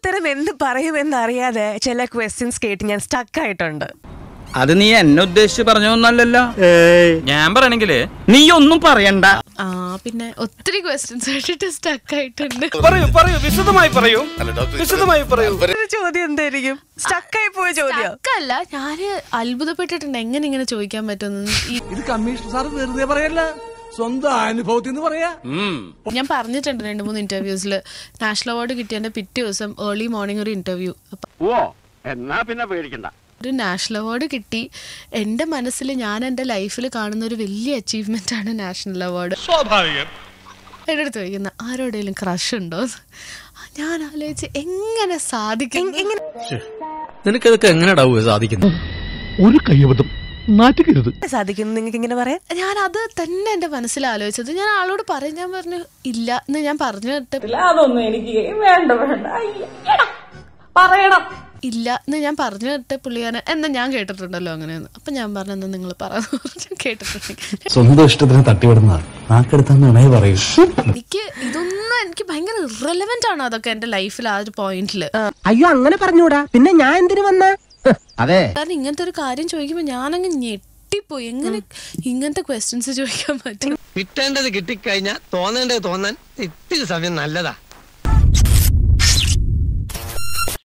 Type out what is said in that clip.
ഉത്തരം എന്ത് പറയുമെന്ന് അറിയാതെ ചില ക്വസ്റ്റ്യൻസ് കേട്ട് ഞാൻ സ്റ്റക്ക് ആയിട്ടുണ്ട് അത് നീ എന്നെ ഉദ്ദേശിച്ച് പറഞ്ഞൊന്നല്ലല്ലോ ഞാൻ പറയണെങ്കില് നീ ഒന്നും പറയണ്ട ആ പിന്നെ ഒത്തിരി ക്വസ്റ്റ്യൻസ് കേട്ടിട്ട് സ്റ്റക്ക് ആയിട്ടുണ്ട് പറയൂ പറയൂ വിശദമായി പറയൂ വിശദമായി പറയൂ ഒരു ചോദ്യം എന്തായിരിക്കും സ്റ്റക്ക് ആയി പോയ ചോദ്യം സ്റ്റക്കല്ല ഞാന് അത്ഭുതപ്പെട്ടിട്ടുണ്ട് എങ്ങനെ ഇങ്ങനെ ചോദിക്കാൻ പറ്റുമെന്ന് ഈ ഇത് കമ്മീഷണർ സാർ വെറുതെ പറയല്ല സ്വന്തം അനുഭവത്തിൽ നിന്ന് പറയാ ഞാൻ പറഞ്ഞിട്ടുണ്ട് രണ്ട് മൂന്ന് ഇന്റർവ്യൂസിൽ നാഷണൽ അവാർഡ് കിട്ടിയതിന്റെ പിറ്റേ ദിവസം ഏർലി മോർണിംഗ് ഒരു ഇന്റർവ്യൂ അപ്പൊ ഓ എന്നാ പിന്നെ പേടിക്കണ്ട ഒരു നാഷണൽ അവാർഡ് കിട്ടി എൻ്റെ മനസ്സിൽ ഞാൻ എൻ്റെ ലൈഫിൽ കാണുന്ന ഒരു വലിയ അച്ചീവ്മെന്റ് ആണ് നാഷണൽ അവാർഡ് സ്വാഭാവികം എൻ്റെ അടുത്ത് ചോദിക്കുന്ന ആരോടെങ്കിലും ക്രഷ് ഉണ്ടോ ഞാൻ ആലോചിച്ച് എങ്ങനെ സാധിക്കും നിനക്കതൊക്കെ എങ്ങനെയാടാവുക സാധിക്കുന്നത് ഒരു കയ്യബദ്ധം നാറ്റുകരുത് സാധിക്കും നിങ്ങൾക്ക് ഇങ്ങനെ പറയാൻ ഞാൻ അത് തന്നെ എൻ്റെ മനസ്സിൽ ആലോചിച്ചത് ഞാൻ ആളോട് പറയും ഞാൻ പറഞ്ഞു ഇല്ല എന്ന് ഞാൻ പറഞ്ഞിട്ട് അതൊന്നും എനിക്ക് വേണ്ട വേണ്ട അയ്യ, എടാ, പറയണം ഇല്ല എന്ന് ഞാൻ പറഞ്ഞിട്ട് പുള്ളിക്കാരൻ എന്നാ ഞാൻ കേട്ടിട്ടുണ്ടല്ലോ അങ്ങനെയെന്ന് അപ്പൊ ഞാൻ പറഞ്ഞു എന്നാ നിങ്ങൾ പറഞ്ഞു കേട്ടിട്ടുണ്ടെങ്കിൽ സ്വന്തം ഇഷ്ടത്തിന് തട്ടിവിടുന്ന നാക്കെടുത്താന്ന് ഇണയെ പറയൂ എനിക്ക് ഇതൊന്നും എനിക്ക് ഭയങ്കര ഇറലവെന്റ് ആണ് അതൊക്കെ എന്റെ ലൈഫിൽ ആ ഒരു പോയിന്റിൽ അയ്യോ അങ്ങനെ പറഞ്ഞൂടാ പിന്നെ ഞാൻ എന്തിനു വന്ന അതെ കാരണം ഇങ്ങനത്തെ ഒരു കാര്യം ചോദിക്കുമ്പോൾ ഞാനങ്ങ് ഞെട്ടിപ്പോയി എങ്ങനെ ഇങ്ങനത്തെ ക്വസ്റ്റ്യൻസ് ചോദിക്കാൻ പറ്റും കിട്ടേണ്ടത് കിട്ടിക്കഴിഞ്ഞാൽ തോന്നേണ്ടത് തോന്നാൻ ഇത്തിരി സമയം നല്ലതാ